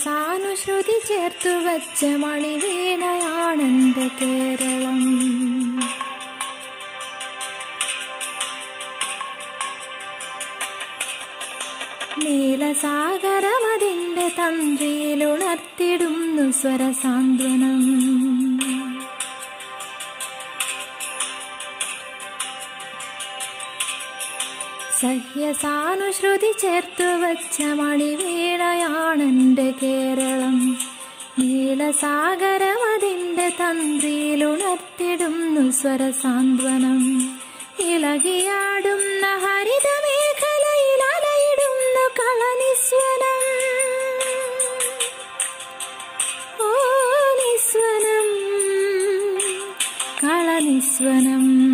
സാനുശ്രുതി ചേർത്തു വച്ച മണിവീണയാണെന്റെ കേരളം നീലസാഗരമതിന്റെ തന്ത്രിയിലുണർത്തിടുന്നു സ്വരസാന്ത്വനം സഹ്യസാനുശ്രുതി ചേർത്തു വച്ച മണിവീണയാണെന്റെ കേരളം നീലസാഗരമതിന്റെ തന്ത്രിയിലുണർത്തിടുന്നു സ്വരസാന്ത്വനം ഇളകിയാടുന്ന ഹരിതമേഖലയിൽ അലയിടുന്നു കളനിസ്വനം ഓ നിസ്വനം കളനിസ്വനം